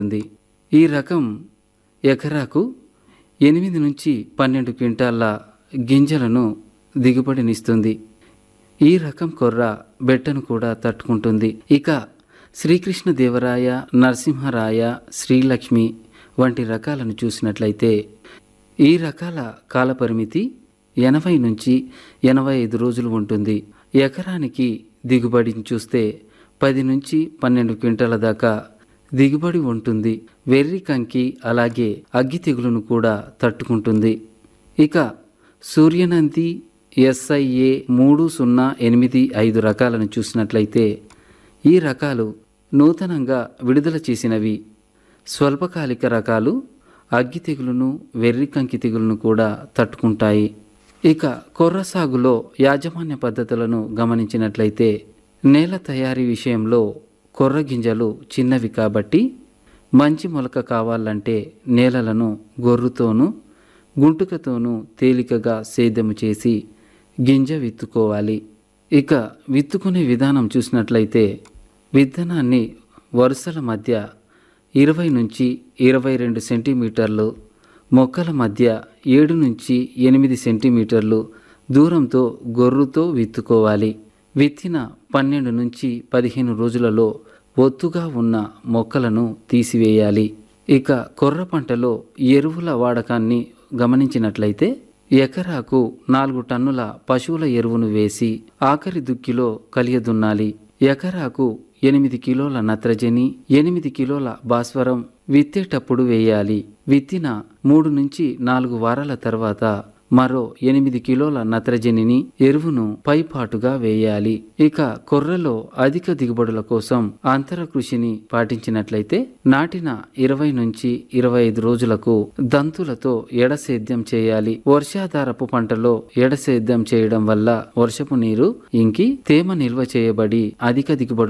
ఉంది ఈ రకం ఎకరాకు ఎనిమిది నుంచి పన్నెండు క్వింటాళ్ళ గింజలను దిగుబడినిస్తుంది ఈ రకం కొర్ర బెట్టను కూడా తట్టుకుంటుంది ఇక శ్రీకృష్ణదేవరాయ నరసింహరాయ శ్రీలక్ష్మి వంటి రకాలను చూసినట్లయితే ఈ రకాల కాలపరిమితి ఎనభై నుంచి ఎనభై ఐదు రోజులు ఉంటుంది ఎకరానికి దిగుబడిని చూస్తే పది నుంచి పన్నెండు క్వింటాల దాకా దిగుబడి ఉంటుంది వెర్రి కంకి అలాగే అగ్గి తెగులును కూడా తట్టుకుంటుంది ఇక సూర్యనంది ఎస్ఐఏ మూడు సున్నా ఎనిమిది ఐదు రకాలను చూసినట్లయితే ఈ రకాలు నూతనంగా విడుదల చేసినవి స్వల్పకాలిక రకాలు అగ్గి తెగులును వెర్రి కంకి తెగులును కూడా తట్టుకుంటాయి ఇక కొర్ర సాగులో యాజమాన్య పద్ధతులను గమనించినట్లయితే నేల తయారీ విషయంలో కొర్ర గింజలు చిన్నవి కాబట్టి మంచి మొలక కావాలంటే నేలలను గొర్రుతోనూ గుంటుకతోనూ తేలికగా సేద్యము చేసి గింజ విత్తుకోవాలి ఇక విత్తుకునే విధానం చూసినట్లయితే విత్తనాన్ని వరుసల మధ్య ఇరవై నుంచి ఇరవై రెండు సెంటీమీటర్లు మొక్కల మధ్య ఏడు నుంచి ఎనిమిది సెంటీమీటర్లు దూరంతో గొర్రుతో విత్తుకోవాలి విత్తిన పన్నెండు నుంచి పదిహేను రోజులలో ఒత్తుగా ఉన్న మొక్కలను తీసివేయాలి ఇక కొర్ర పంటలో ఎరువుల వాడకాన్ని గమనించినట్లయితే ఎకరాకు నాలుగు టన్నుల పశువుల ఎరువును వేసి ఆఖరి దుక్కిలో కలియదున్నాలి ఎకరాకు ఎనిమిది కిలోల నత్రజని ఎనిమిది కిలోల భాస్వరం విత్తేటప్పుడు వేయాలి విత్తిన మూడు నుంచి నాలుగు వారాల తర్వాత మరో ఎనిమిది కిలోల నత్రజనిని ఎరువును పైపాటుగా వేయాలి ఇక కొర్రలో అధిక దిగుబడుల కోసం అంతర కృషిని పాటించినట్లయితే నాటిన ఇరవై నుంచి ఇరవై ఐదు రోజులకు దంతులతో ఎడసేద్యం చేయాలి వర్షాధారపు పంటలో ఎడసేద్యం చేయడం వల్ల వర్షపు నీరు ఇంకి తేమ నిల్వ చేయబడి అధిక దిగుబడు